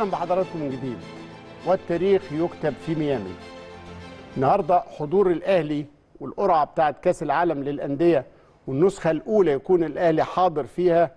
اهلا بحضراتكم من جديد والتاريخ يكتب في ميامي النهارده حضور الاهلي والقرعه بتاعه كاس العالم للانديه والنسخه الاولى يكون الاهلي حاضر فيها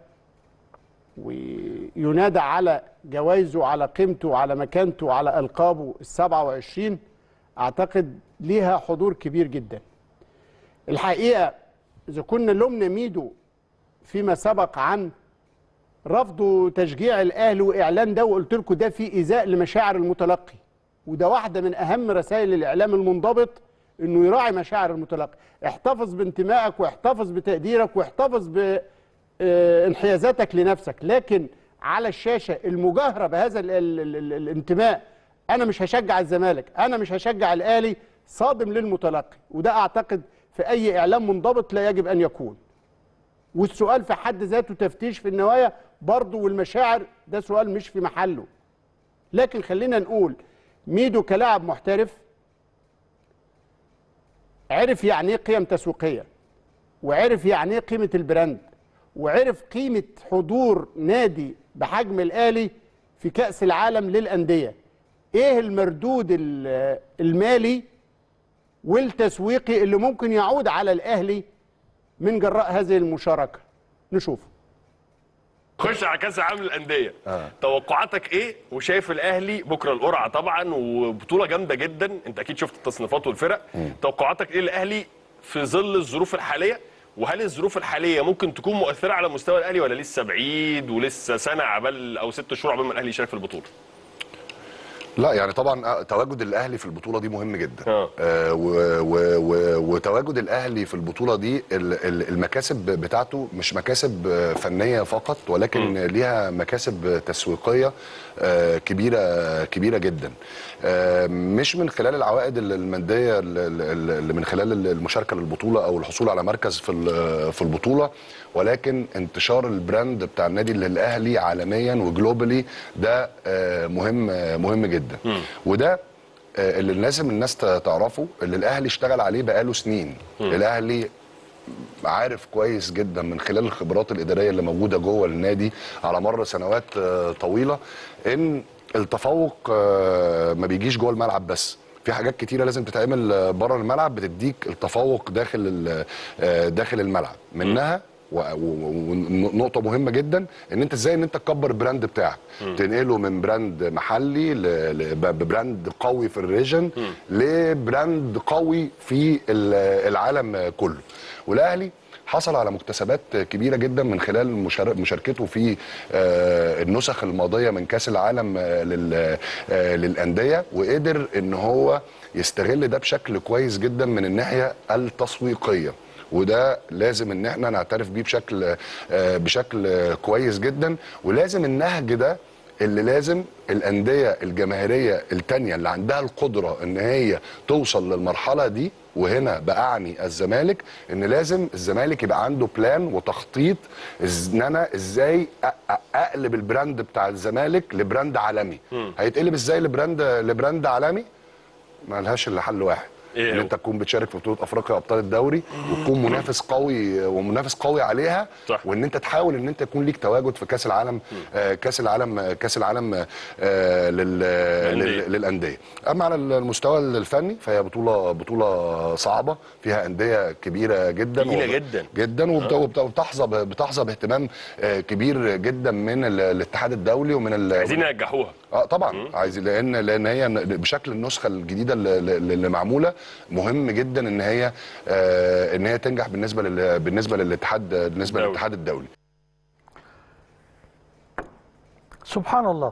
وينادى على جوائزه على قيمته على مكانته على القابه ال 27 اعتقد ليها حضور كبير جدا الحقيقه اذا كنا لومنا ميدو فيما سبق عن رفض تشجيع الاهلي واعلان ده وقلت لكم ده في ايذاء لمشاعر المتلقي وده واحده من اهم رسائل الاعلام المنضبط انه يراعي مشاعر المتلقي احتفظ بانتمائك واحتفظ بتقديرك واحتفظ بانحيازاتك لنفسك لكن على الشاشه المجاهره بهذا ال ال ال ال الانتماء انا مش هشجع الزمالك انا مش هشجع الاهلي صادم للمتلقي وده اعتقد في اي اعلام منضبط لا يجب ان يكون والسؤال في حد ذاته تفتيش في النوايا برضه والمشاعر ده سؤال مش في محله لكن خلينا نقول ميدو كلاعب محترف عرف يعني ايه قيم تسويقيه وعرف يعني ايه قيمه البراند وعرف قيمه حضور نادي بحجم الاهلي في كاس العالم للانديه ايه المردود ال- المالي والتسويقي اللي ممكن يعود على الاهلي من جراء هذه المشاركه نشوف خش على كاس العالم للانديه آه. توقعاتك ايه وشايف الاهلي بكره القرعه طبعا وبطوله جامده جدا انت اكيد شفت التصنيفات والفرق توقعاتك ايه الاهلي في ظل الظروف الحاليه وهل الظروف الحاليه ممكن تكون مؤثره على مستوى الاهلي ولا لسه بعيد ولسه سنه عبال او ست شهور عبال ما الاهلي يشارك في البطوله لا يعني طبعا تواجد الاهلي في البطوله دي مهم جدا آه. آه و- و- و- وتواجد الاهلي في البطوله دي ال- ال- المكاسب بتاعته مش مكاسب آه، فنيه فقط ولكن ليها مكاسب تسويقيه آه، كبيره كبيره جدا آه، مش من خلال العوائد ال- الماديه ال- ال- اللي من خلال المشاركه للبطوله او الحصول على مركز في ال- في البطوله ولكن انتشار البراند بتاع النادي الاهلي عالميا وجلوبالي ده آه، مهم آه، مهم جدا وده آه، اللي لازم الناس ت- تعرفه اللي الاهلي اشتغل عليه بقاله سنين الاهلي عارف كويس جدا من خلال الخبرات الاداريه اللي موجوده جوه النادي على مر سنوات آه، طويله ان التفوق آه، ما بيجيش جوه الملعب بس في حاجات كتيره لازم تتعمل آه، بره الملعب بتديك التفوق داخل ال- آه، داخل الملعب منها ونقطه مهمه جدا ان انت ازاي ان انت تكبر البراند بتاعك تنقله من براند محلي ل- ل- ب- ببراند قوي في الريجن لبراند قوي في ال- العالم كله والاهلي حصل على مكتسبات كبيره جدا من خلال مشار- مشاركته في آه، النسخ الماضيه من كاس العالم آه، لل- آه، للانديه وقدر ان هو يستغل ده بشكل كويس جدا من الناحيه التسويقيه وده لازم ان احنا نعترف بيه بشكل آه، بشكل آه، كويس جدا ولازم النهج ده اللي لازم الانديه الجماهيريه التانيه اللي عندها القدره ان هي توصل للمرحله دي وهنا باعني الزمالك ان لازم الزمالك يبقى عنده بلان وتخطيط إز- ان انا ازاي أ- أ- اقلب البراند بتاع الزمالك لبراند عالمي هيتقلب ازاي لبراند لبراند عالمي ما لهاش الا حل واحد إيه ان هو؟ انت تكون بتشارك في بطوله افريقيا ابطال الدوري وتكون منافس قوي ومنافس قوي عليها صح. وان انت تحاول ان انت يكون ليك تواجد في كاس العالم آه كاس العالم آه كاس العالم آه لل لل- للانديه اما على المستوى الفني فهي بطوله بطوله صعبه فيها انديه كبيره جدا تقيلة وب- جدا. جدا وبت- وبت- وبتحظى ب- بتحظى باهتمام آه كبير جدا من ال- الاتحاد الدولي ومن ال- عايزين ينجحوها اه طبعا عايز لان لان هي بشكل النسخه الجديده اللي, اللي معموله مهم جدا ان هي آه ان هي تنجح بالنسبه لل بالنسبه للاتحاد بالنسبه دولي. للاتحاد الدولي سبحان الله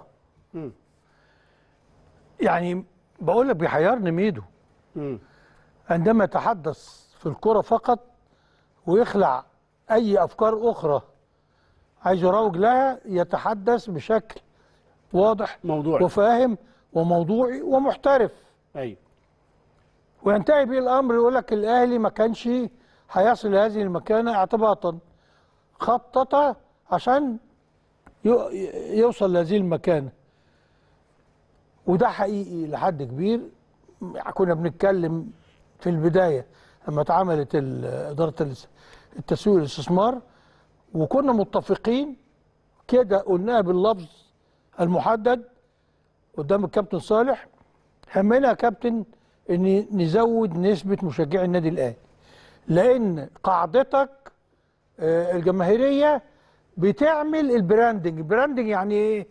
يعني بقول لك بيحيرني ميدو عندما يتحدث في الكرة فقط ويخلع أي أفكار أخرى عايز يروج لها يتحدث بشكل واضح موضوعي. وفاهم وموضوعي ومحترف ايوه وينتهي به الامر يقول لك الاهلي ما كانش هيصل لهذه المكانه اعتباطا خطط عشان يو- يوصل لهذه المكانه وده حقيقي لحد كبير كنا بنتكلم في البدايه لما اتعملت ال- اداره الاس- التسويق والاستثمار وكنا متفقين كده قلناها باللفظ المحدد قدام الكابتن صالح همنا يا كابتن ان نزود نسبه مشجعي النادي الاهلي لان قاعدتك آه، الجماهيريه بتعمل البراندنج البراندنج يعني ايه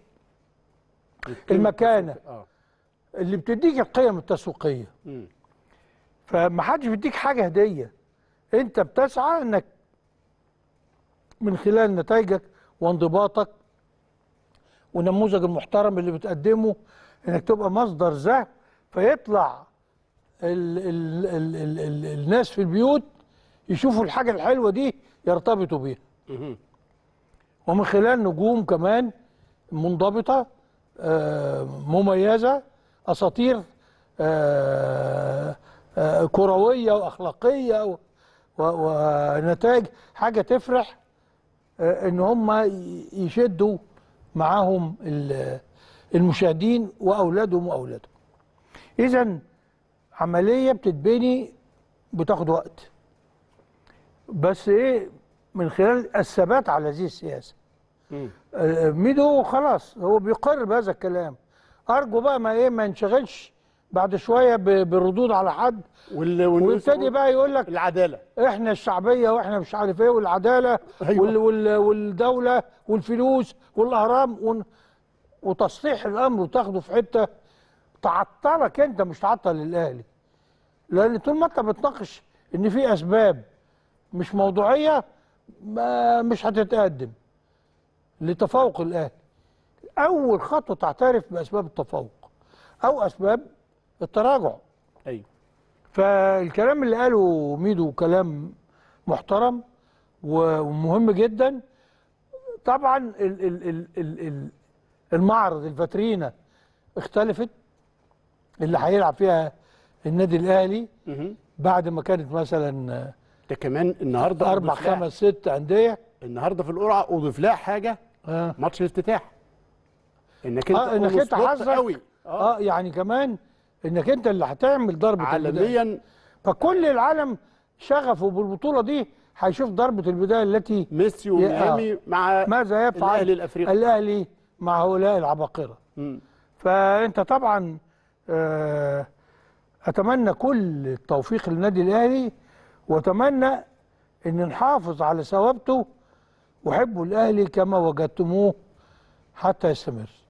المكانه اه اللي بتديك القيم التسويقيه مم. فما حدش بيديك حاجه هديه انت بتسعى انك من خلال نتائجك وانضباطك والنموذج المحترم اللي بتقدمه انك تبقى مصدر ذهب فيطلع ال ال ال ال ال الناس في البيوت يشوفوا الحاجه الحلوه دي يرتبطوا بيها مهم. ومن خلال نجوم كمان منضبطة آه، مميزة أساطير آه، آه، كروية وأخلاقية و- و- ونتائج حاجة تفرح آه، إن هم ي- يشدوا معاهم ال- المشاهدين وأولادهم وأولادهم إذا عملية بتتبني بتاخد وقت بس إيه من خلال الثبات على هذه السياسة مم. آه، ميدو خلاص هو بيقر بهذا الكلام ارجو بقى ما ايه ما ينشغلش بعد شويه ب- بالردود على حد وال... والناس ويبتدي بقى يقول لك العداله احنا الشعبيه واحنا مش عارف ايه والعداله أيوة. وال وال والدوله والفلوس والاهرام ون- وتصليح الامر وتاخده في حته تعطلك انت مش تعطل الاهلي لان طول ما انت بتناقش ان في اسباب مش موضوعيه ما مش هتتقدم لتفوق الاهلي اول خطوه تعترف باسباب التفوق او اسباب التراجع ايوه فالكلام اللي قاله ميدو كلام محترم و- ومهم جدا طبعا ال ال ال ال ال المعرض الفاترينا اختلفت اللي هيلعب فيها النادي الاهلي مهم. بعد ما كانت مثلا ده كمان النهارده اربع أضيف لها- خمس ست انديه النهارده في القرعه اضيف لها حاجه اه ماتش الافتتاح انك انت آه، انك انت مظبوط حظك قوي اه يعني كمان انك انت اللي هتعمل ضربه البداية. عالميا فكل العالم شغفه بالبطوله دي هيشوف ضربه البدايه التي ميسي يا- وميامي مع ماذا يفعل الاهلي الافريقي الاهلي مع هؤلاء العباقره مم. فانت طبعا آه، اتمنى كل التوفيق للنادي الاهلي واتمنى ان نحافظ على ثوابته وحبوا الاهلي كما وجدتموه حتى يستمر